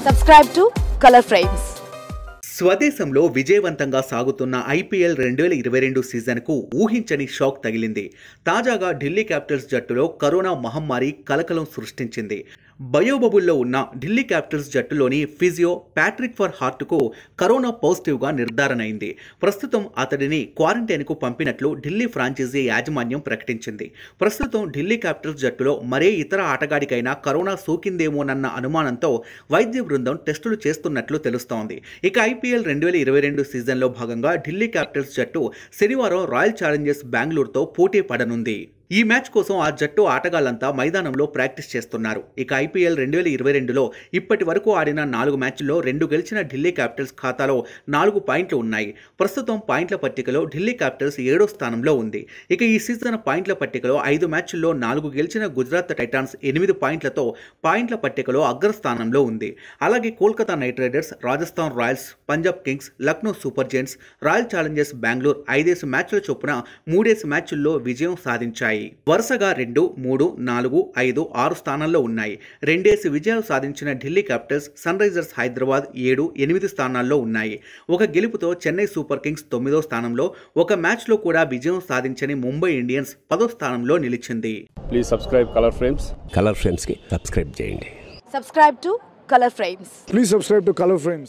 Subscribe to Color Frames. స్వదేశంలో విజయవంతంగా సాగుతున్న ఐపీఎల్ రెండు వేల ఇరవై రెండు సీజన్కు ఊహించని షాక్ తగిలింది తాజాగా ఢిల్లీ క్యాపిటల్స్ జట్టులో కరోనా మహమ్మారి కలకలం సృష్టించింది బయోబబుల్లో ఉన్న ఢిల్లీ క్యాపిటల్స్ జట్టులోని ఫిజియో ప్యాట్రిక్ ఫర్ హార్ట్కు కరోనా పాజిటివ్గా నిర్ధారణ అయింది ప్రస్తుతం అతడిని క్వారంటైన్కు పంపినట్లు ఢిల్లీ ఫ్రాంచైజీ యాజమాన్యం ప్రకటించింది ప్రస్తుతం ఢిల్లీ క్యాపిటల్స్ జట్టులో మరే ఇతర ఆటగాడికైనా కరోనా సోకిందేమోనన్న అనుమానంతో వైద్య బృందం టెస్టులు చేస్తున్నట్లు తెలుస్తోంది ఇక ఐపీఎల్ రెండు వేల ఇరవై రెండు సీజన్లో భాగంగా ఢిల్లీ క్యాపిటల్స్ జట్టు శనివారం రాయల్ ఛాలెంజర్స్ బెంగళూరుతో పోటీ పడనుంది ఈ మ్యాచ్ కోసం ఆ జట్టు ఆటగాళ్లంతా మైదానంలో ప్రాక్టీస్ చేస్తున్నారు ఇక ఐపీఎల్ రెండు వేల ఇరవై రెండులో ఇప్పటి వరకు ఆడిన నాలుగు మ్యాచ్ల్లో రెండు గెలిచిన ఢిల్లీ క్యాపిటల్స్ ఖాతాలో నాలుగు పాయింట్లు ఉన్నాయి ప్రస్తుతం పాయింట్ల పట్టికలో ఢిల్లీ క్యాపిటల్స్ ఏడో స్థానంలో ఉంది ఇక ఈ సీజన్ పాయింట్ల పట్టికలో ఐదు మ్యాచ్ల్లో నాలుగు గెలిచిన గుజరాత్ టైటాన్స్ ఎనిమిది పాయింట్లతో పాయింట్ల పట్టికలో అగ్రస్థానంలో ఉంది అలాగే Kolkata Knight Riders Rajasthan Royals Punjab Kings Lucknow Super Giants Royal Challengers Bengaluru ఐదేసి మ్యాచ్ల చొప్పున మూడేసి మ్యాచ్ల్లో విజయం సాధించాయి వరుసగా రెండు మూడు నాలుగు ఐదు ఆరు స్థానాల్లో ఉన్నాయి రెండేసి విజయాలు సాధించిన Delhi Capitals Sunrisers Hyderabad ఏడు ఎనిమిది స్థానాల్లో ఉన్నాయి ఒక గెలుపుతో చెన్నై సూపర్ కింగ్స్ తొమ్మిదో స్థానంలో ఒక మ్యాచ్లో కూడా విజయం సాధించని ముంబై ఇండియన్స్ పదో స్థానంలో నిలిచింది please subscribe colour frames colour ఫ్రేమ్స్కి సబ్స్క్రైబ్ చేయండి Subscribe to Color Frames. Please subscribe to Color Frames.